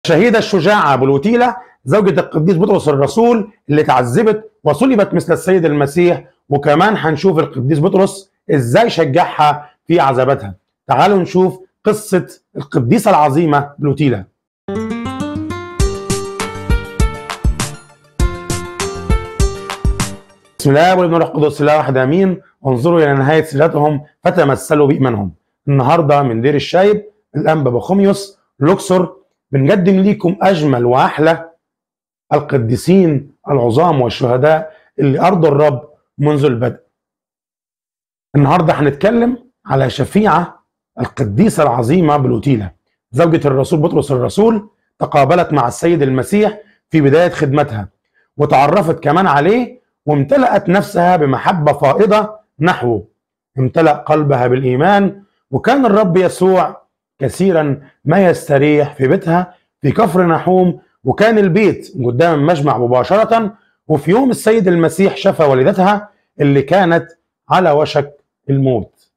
الشهيدة الشجاعة بلوتيلة زوجة القديس بطرس الرسول اللي تعذبت وصلبت مثل السيد المسيح وكمان هنشوف القديس بطرس ازاي شجعها في عذاباتها تعالوا نشوف قصة القديسة العظيمة بلوتيلة بسم الله والابن والروح القدس الله واحد امين انظروا الى نهايه سيرتهم فتمثلوا بايمانهم النهارده من دير الشايب الانبا بخوميوس لوكسور بنقدم ليكم اجمل واحلى القديسين العظام والشهداء اللي ارضوا الرب منذ البدء النهارده هنتكلم على شفيعه القديسه العظيمه بلوتيلا زوجة الرسول بطرس الرسول تقابلت مع السيد المسيح في بدايه خدمتها وتعرفت كمان عليه وامتلأت نفسها بمحبة فائضة نحوه امتلأ قلبها بالإيمان وكان الرب يسوع كثيرا ما يستريح في بيتها في كفر نحوم وكان البيت قدام المجمع مباشرة وفي يوم السيد المسيح شفى والدتها اللي كانت على وشك الموت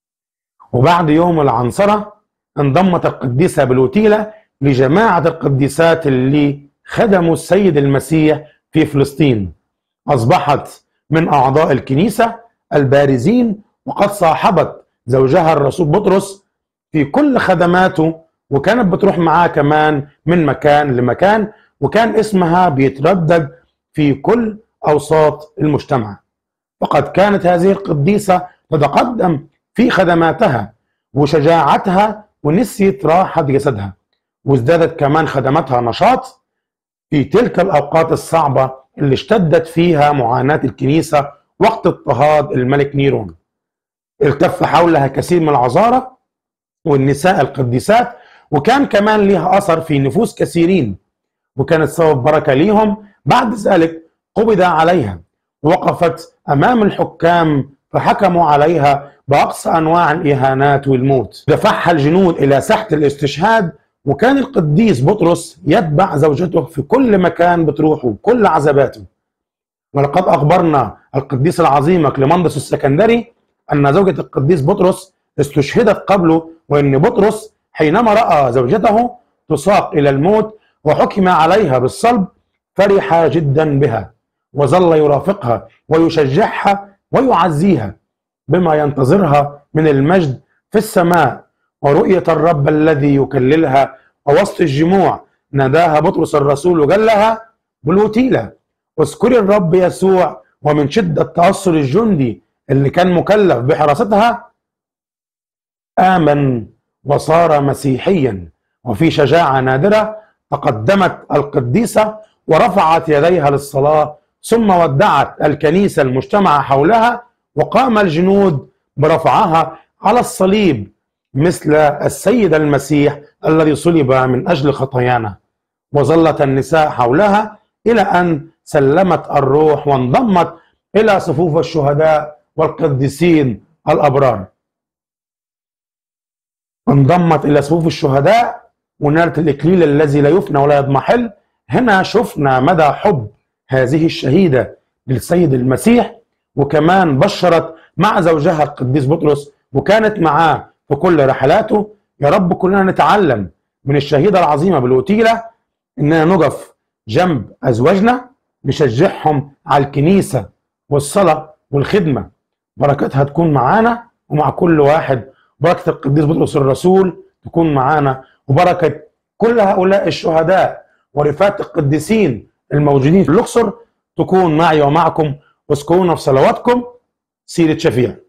وبعد يوم العنصرة انضمت القديسة بلوتيلة لجماعة القديسات اللي خدموا السيد المسيح في فلسطين أصبحت من أعضاء الكنيسة البارزين وقد صاحبت زوجها الرسول بطرس في كل خدماته وكانت بتروح معاه كمان من مكان لمكان وكان اسمها بيتردد في كل أوساط المجتمع فقد كانت هذه القديسة تتقدم في خدماتها وشجاعتها ونسيت راحة جسدها وازدادت كمان خدماتها نشاط في تلك الأوقات الصعبة اللي اشتدت فيها معاناة الكنيسة وقت اضطهاد الملك نيرون التف حولها كثير من العذارى والنساء القديسات وكان كمان لها أثر في نفوس كثيرين وكانت سبب بركة ليهم بعد ذلك قبض عليها وقفت أمام الحكام فحكموا عليها بأقصى أنواع الإهانات والموت دفعها الجنود إلى ساحة الاستشهاد وكان القديس بطرس يتبع زوجته في كل مكان بتروحه كل عزباته ولقد أخبرنا القديس العظيم كليمندس السكندري أن زوجة القديس بطرس استشهدت قبله وأن بطرس حينما رأى زوجته تساق إلى الموت وحكم عليها بالصلب فرح جدا بها وظل يرافقها ويشجعها ويعزيها بما ينتظرها من المجد في السماء ورؤية الرب الذي يكللها ووسط الجموع ناداها بطرس الرسول وقال لها بالوتيلة اذكري الرب يسوع ومن شدة تأثر الجندي اللي كان مكلف بحراستها آمن وصار مسيحيا وفي شجاعة نادرة تقدمت القديسة ورفعت يديها للصلاة ثم ودعت الكنيسة المجتمع حولها وقام الجنود برفعها على الصليب مثل السيد المسيح الذي صلب من اجل خطايانا وظلت النساء حولها الى ان سلمت الروح وانضمت الى صفوف الشهداء والقديسين الابرار انضمت الى صفوف الشهداء ونالت الاكليل الذي لا يفنى ولا يضمحل هنا شفنا مدى حب هذه الشهيده للسيد المسيح وكمان بشرت مع زوجها القديس بطرس وكانت معاه في كل رحلاته يا رب كلنا نتعلم من الشهيدة العظيمة بالوتيلة إننا نقف جنب أزواجنا نشجعهم على الكنيسة والصلاة والخدمة بركتها تكون معانا ومع كل واحد بركة القديس بطرس الرسول تكون معانا وبركة كل هؤلاء الشهداء ورفات القديسين الموجودين في الأقصر تكون معي ومعكم واذكرونا في صلواتكم سيرة شفيع